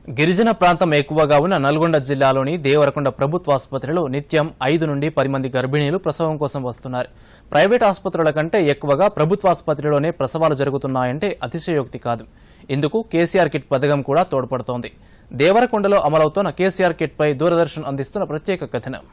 గిరిజన ప్రాంతం ఎక్కువగా ఉన్న నల్గొండ జిల్లాలోని దేవరకొండ ప్రభుత్వ ఆసుపత్రిలో నిత్యం ఐదు నుండి పది మంది గర్భిణీలు ప్రసవం కోసం వస్తున్నారు ప్రైవేట్ ఆసుపత్రుల కంటే ఎక్కువగా ప్రభుత్వ ఆసుపత్రిలోనే ప్రసవాలు జరుగుతున్నాయంటే అతిశయోక్తి కాదు ఇందుకు కేసీఆర్ కిట్ పథకం కూడా తోడ్పడుతోంది దేవరకొండలో అమలవుతున్న కేసీఆర్ కిట్ పై దూరదర్శన్ అందిస్తున్న ప్రత్యేక కథనం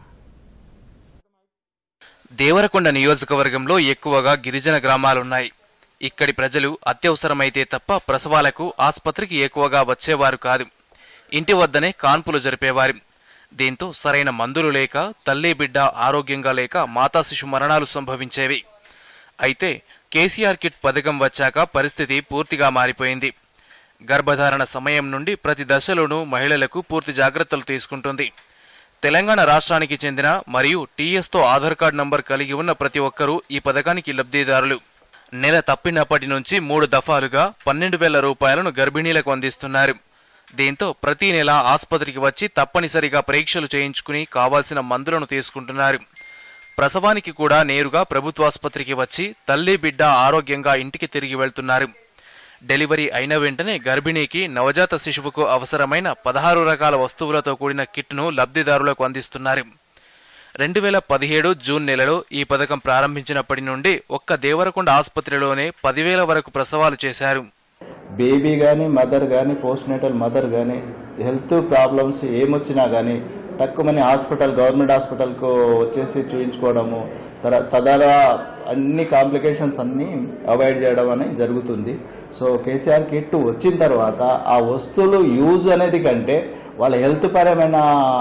దేవరకొండ నియోజకవర్గంలో ఎక్కువగా గిరిజన గ్రామాలున్నాయి ఇక్కడి ప్రజలు అత్యవసరమైతే తప్ప ప్రసవాలకు ఆసుపత్రికి ఎక్కువగా వచ్చేవారు కాదు ఇంటి వద్దనే కాన్పులు జరిపేవారు దీంతో సరైన మందులు లేక తల్లి బిడ్డ ఆరోగ్యంగా లేక మాతా శిశు మరణాలు సంభవించేవి అయితే కేసీఆర్ కిట్ పథకం వచ్చాక పరిస్థితి పూర్తిగా మారిపోయింది గర్భధారణ సమయం నుండి ప్రతి దశలోనూ మహిళలకు పూర్తి జాగ్రత్తలు తీసుకుంటుంది తెలంగాణ రాష్ట్రానికి చెందిన మరియు టీఎస్తో ఆధార్ కార్డు నంబర్ కలిగి ఉన్న ప్రతి ఒక్కరూ ఈ పథకానికి లబ్ధిదారులు నెల తప్పినప్పటి నుంచి మూడు దఫాలుగా పన్నెండు వేల రూపాయలను గర్భిణీలకు అందిస్తున్నారు దీంతో ప్రతి నెల ఆసుపత్రికి వచ్చి తప్పనిసరిగా పరీక్షలు చేయించుకుని కావాల్సిన మందులను తీసుకుంటున్నారు ప్రసవానికి కూడా నేరుగా ప్రభుత్వాసుపత్రికి వచ్చి తల్లి బిడ్డ ఆరోగ్యంగా ఇంటికి తిరిగి వెళ్తున్నారు డెలివరీ అయిన వెంటనే గర్భిణీకి నవజాత శిశువుకు అవసరమైన పదహారు రకాల వస్తువులతో కూడిన కిట్ను లబ్ధిదారులకు అందిస్తున్నారు రెండు వేల పదిహేడు జూన్ నెలలో ఈ పథకం ప్రారంభించినప్పటి నుండి ఒక్క దేవరకొండ ఆసుపత్రిలోనే పదివేల వరకు ప్రసవాలు చేశారు బేబీ కానీ మదర్ కానీ పోస్ట్ నేటల్ మదర్ కానీ హెల్త్ ప్రాబ్లమ్స్ ఏమొచ్చినా కానీ తక్కువని హాస్పిటల్ గవర్నమెంట్ హాస్పిటల్కు వచ్చేసి చూయించుకోవడము తర తదరా అన్ని కాంప్లికేషన్స్ అన్నీ అవాయిడ్ చేయడం అనేది జరుగుతుంది సో కేసీఆర్ కిట్ వచ్చిన తర్వాత ఆ వస్తువులు యూజ్ అనేది కంటే వాళ్ళ హెల్త్ పరమైన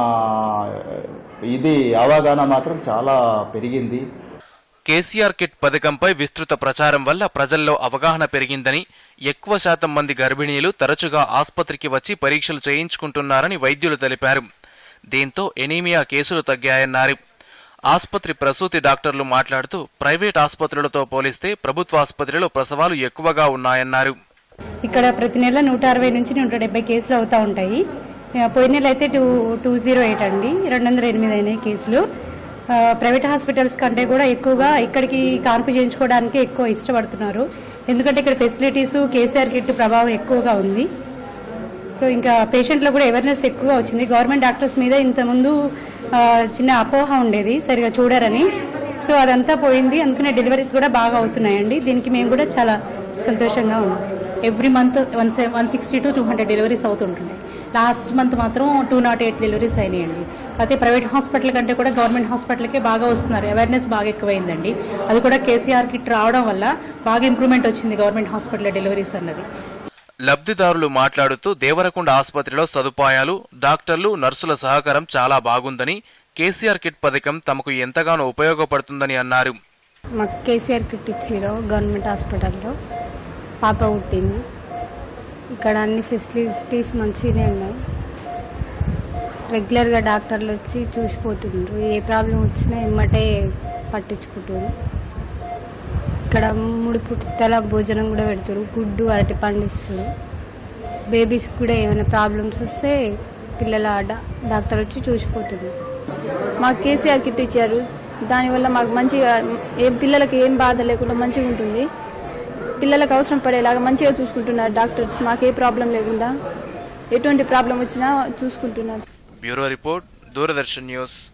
ఇది అవగాహన మాత్రం చాలా పెరిగింది కేసీఆర్ కిట్ పథకంపై విస్తృత ప్రచారం వల్ల ప్రజల్లో అవగాహన పెరిగిందని ఎక్కువ శాతం మంది గర్భిణీలు తరచుగా ఆసుపత్రికి వచ్చి పరీక్షలు చేయించుకుంటున్నారని వైద్యులు తెలిపారు దీంతో ఎనీమియా కేసులు తగ్గాయన్నారు ఆసుపత్రి ప్రసూతి డాక్టర్లు మాట్లాడుతూ ప్రైవేట్ ఆసుపత్రులతో పోలిస్తే ప్రభుత్వ ఆసుపత్రిలో ప్రసవాలు ఎక్కువగా ఉన్నాయన్నారు ఇక్కడ ప్రతి నెల నూట అరవై నుంచి నూట డెబ్బై కేసులు అవుతూ ఉంటాయి ఆ, పోయిన నెల అయితే టూ టూ జీరో ఎయిట్ అండి రెండు వందల ఎనిమిది అయినాయి కేసులు ఆ, ప్రైవేట్ హాస్పిటల్స్ కంటే కూడా ఎక్కువగా ఇక్కడికి కాన్పు చేయించుకోవడానికి ఎక్కువ ఇష్టపడుతున్నారు ఎందుకంటే ఇక్కడ ఫెసిలిటీస్ కేసీఆర్ కిట్ ప్రభావం ఎక్కువగా ఉంది సో ఇంకా పేషెంట్లో కూడా అవేర్నెస్ ఎక్కువగా వచ్చింది గవర్నమెంట్ డాక్టర్స్ మీద ఇంతకుముందు ఆ, చిన్న అపోహ ఉండేది సరిగా చూడరని సో అదంతా పోయింది అందుకనే డెలివరీస్ కూడా బాగా అవుతున్నాయండి దీనికి మేము కూడా చాలా సంతోషంగా ఉన్నాం every month one one sixty to two hundred deliveries అవుతుంటుంది లాస్ట్ మంత్ మాత్రం టూ నాట్ ఎయిట్ డెలివరీస్ అయినాయండి అయితే ప్రైవేట్ హాస్పిటల్ కంటే కూడా గవర్నమెంట్ హాస్పిటల్కే బాగా వస్తున్నారు అవేర్నెస్ బాగా ఎక్కువైందండి అది కూడా కేసీఆర్ కిట్ రావడం వల్ల బాగా ఇంప్రూవ్మెంట్ వచ్చింది గవర్నమెంట్ హాస్పిటల్ డెలివరీస్ అన్నది లబ్ధిదారులు మాట్లాడుతూ దేవరకొండ ఆసుపత్రిలో సదుపాయాలు డాక్టర్లు నర్సుల సహకారం చాలా బాగుందని కేసీఆర్ కిట్ పథకం తమకు ఎంతగానో ఉపయోగపడుతుందని అన్నారు మాకు కేసీఆర్ కిట్ ఇచ్చిరు గవర్నమెంట్ హాస్పిటల్లో పాప పుట్టింది ఇక్కడ అన్ని ఫెసిలిటీస్ మంచిగానే ఉన్నాయి రెగ్యులర్గా డాక్టర్లు వచ్చి చూసిపోతుండ్రు ఏ ప్రాబ్లం వచ్చినా ఎమ్మటే పట్టించుకుంటారు ఇక్కడ మూడు పుట్టల భోజనం కూడా పెడతారు గుడ్డు అరటి పండు ఇస్తారు బేబీస్ కూడా ఏమైనా ప్రాబ్లమ్స్ వస్తే పిల్లల డా- డాక్టర్ వచ్చి చూసిపోతున్నారు మాకు కేసీఆర్ కిట్ ఇచ్చారు దానివల్ల మాకు మంచిగా ఏం పిల్లలకి ఏం బాధ లేకుండా మంచిగా ఉంటుంది పిల్లలకు అవసరం పడేలాగా మంచిగా చూసుకుంటున్నారు డాక్టర్స్ మాకు ఏ ప్రాబ్లం లేకుండా ఎటువంటి ప్రాబ్లం వచ్చినా చూసుకుంటున్నారు బ్యూరో రిపోర్ట్ దూరదర్శన్ న్యూస్